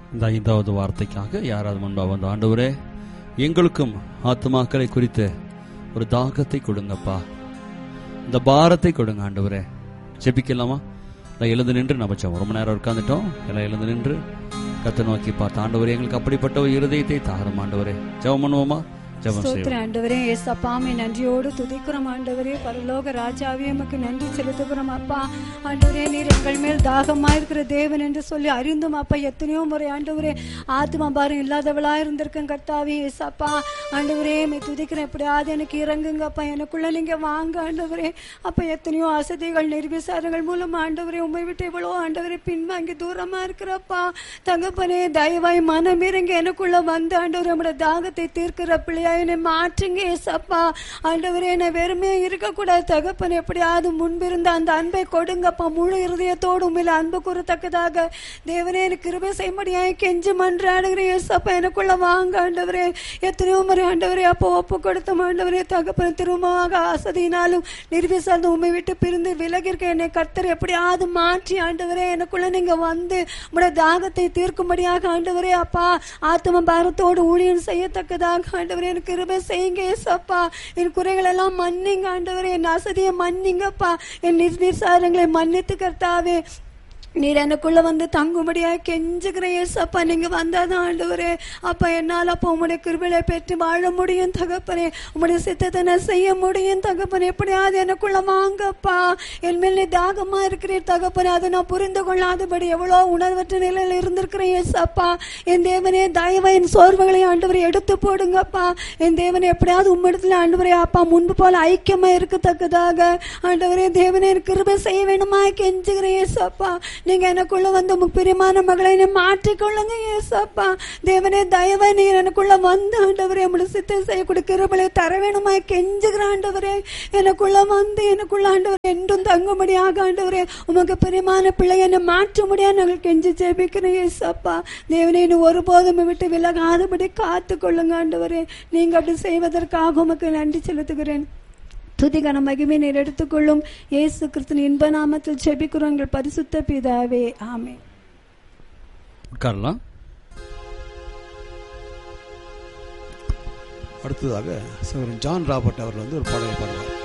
இந்த ஐந்தாவது வார்த்தைக்காக யாராவது முன்பாக வந்து ஆண்டவரே எங்களுக்கும் ஆத்துமாக்களை குறித்த ஒரு தாகத்தை கொடுங்கப்பா இந்த பாரத்தை கொடுங்க ஆண்டவரே ஜெபிக்கலாமா நான் எழுந்து நின்று நம்ம ஜெபம். ரொம்ப நேரம் உட்காந்துட்டோம் எல்லாம் எழுந்து நின்று கத்தை நோக்கி பார்த்து ஆண்டவரே எங்களுக்கு அப்படிப்பட்ட ஒரு இருதயத்தை தாரும் ஆண்டவரே ஜெபம் பண்ணுவோமா ஜெபம் செய்வோம் ஸ்தோத்திர ஆண்டவரே ஏசப்பாமை நன்றியோடு துதிக்கிறோம் ஆண்டவரே பரலோக ராஜாவே எமக்கு நன்றி செலுத்துகிறோம் அப்பா ஆண்டவரே நீர் எங்கள் மேல் தாகமா இருக்கிற தேவன் என்று சொல்லி அறிந்தும் அப்பா எத்தனையோ முறை ஆண்டவரே ஆத்மா பாரம் இல்லாதவளா இருந்திருக்கேன் கர்த்தாவே ஏசப்பா ஆண்டவரே மே துதிக்கிறேன் எப்படியாவது எனக்கு இறங்குங்கப்பா எனக்குள்ள நீங்க வாங்க ஆண்டவரே அப்ப எத்தனையோ அசதிகள் நிர்விசாரங்கள் மூலம் ஆண்டவரே உண்மை விட்டு எவ்வளோ ஆண்டவரே பின்வாங்கி தூரமா இருக்கிறப்பா தகப்பனே தயவாய் மனம் இறங்கி எனக்குள்ள வந்து ஆண்டவரே நம்முடைய தாகத்தை தீர்க்கிற பிள்ளையா என்னை மாற்றுங்க ஏசப்பா ஆண்டவரே என்னை வெறுமையா இருக்கக்கூடாது தகப்பன் எப்படியாவது முன்பிருந்த அந்த அன்பை கொடுங்கப்பா முழு இருதயத்தோடு உண்மையில அன்பு கூறத்தக்கதாக தேவனே எனக்கு கிருபை செய்யும்படியாய் கெஞ்சி மன்றாடுகிறேன் ஏசப்பா எனக்குள்ள வாங்க ஆண்டவரே எத்தனையோ முறை ஆண்டவரே அப்போ ஒப்பு கொடுத்த ஆண்டவரே தகப்பன் திரும்பமாக அசதியினாலும் நிர்விசார்ந்த உண்மை விட்டு பிரிந்து விலகி இருக்க என்னை கர்த்தர் எப்படியாவது மாற்றி ஆண்டவரே எனக்குள்ள நீங்க வந்து உடைய தாகத்தை தீர்க்கும்படியாக ஆண்டவரே அப்பா ஆத்ம பாரத்தோடு ஊழியம் செய்யத்தக்கதாக ஆண்டவரே எனக்கு கிருபை செய்யுங்க ஏசப்பா என் குறைகள் எல்லாம் மன்னிங்க ஆண்டவரே என் அசதியை மன்னிங்கப்பா என் நிர்நிசாரங்களை மன்னித்து கர்த்தாவே நீர் எனக்குள்ள வந்து தங்கும்படியா கெஞ்சுகிற ஏசப்பா நீங்க வந்தாதான் ஆண்டவரே அப்பா என்னால் அப்போ உம்முடைய கிருபையை பெற்று வாழ முடியும் தகப்பனே உம்முடைய சித்தத்தை நான் செய்ய முடியும் தகப்பனே எப்படியாவது எனக்குள்ள வாங்கப்பா என் மேல் நீ தாகமா இருக்கிறீர் தகப்பனே அதை நான் புரிந்து கொள்ளாதபடி எவ்வளோ உணர்வற்ற நிலையில் இருந்திருக்கிறேன் ஏசப்பா என் தேவனே தயவை என் சோர்வுகளை ஆண்டவரை எடுத்து போடுங்கப்பா என் தேவனை எப்படியாவது உம்மிடத்துல ஆண்டவரே அப்பா முன்பு போல ஐக்கியமா இருக்கத்தக்கதாக ஆண்டவரே தேவனே எனக்கு கிருபை செய்ய வேணுமா கெஞ்சுகிறேன் ஏசப்பா நீங்க எனக்குள்ள வந்து உமக்கு பிரியமான மகளை என்னை மாற்றிக்கொள்ளுங்க ஏசப்பா தேவனே தயவை நீர் எனக்குள்ள வந்து ஆண்டவரே உங்களுடைய சித்தம் செய்யக்கூடிய கிருபலை தர வேணுமா கெஞ்சுகிற ஆண்டவரே எனக்குள்ள வந்து எனக்குள்ள ஆண்டவரே என்றும் தங்கும்படியாக ஆண்டவரே உமக்கு பிரியமான பிள்ளை என்னை மாற்ற முடியாது நாங்கள் கெஞ்சி ஜெபிக்கிறேன் ஏசப்பா தேவனே நீ ஒருபோதும் விட்டு விலகாதபடி காத்து கொள்ளுங்க ஆண்டவரே நீங்க அப்படி செய்வதற்காக உமக்கு நன்றி செலுத்துகிறேன் துதிகன மகிமை நீர் எடுத்துக்கொள்ளும் இயேசு கிறிஸ்துவின் இன்ப நாமத்தில் ஜெபிக்கிறோம் எங்கள் பரிசுத்த பிதாவே ஆமே உட்காரலாம் அடுத்ததாக சகோதரன் ஜான் ராபர்ட் அவர்கள் வந்து ஒரு பாடலை பாடுவார்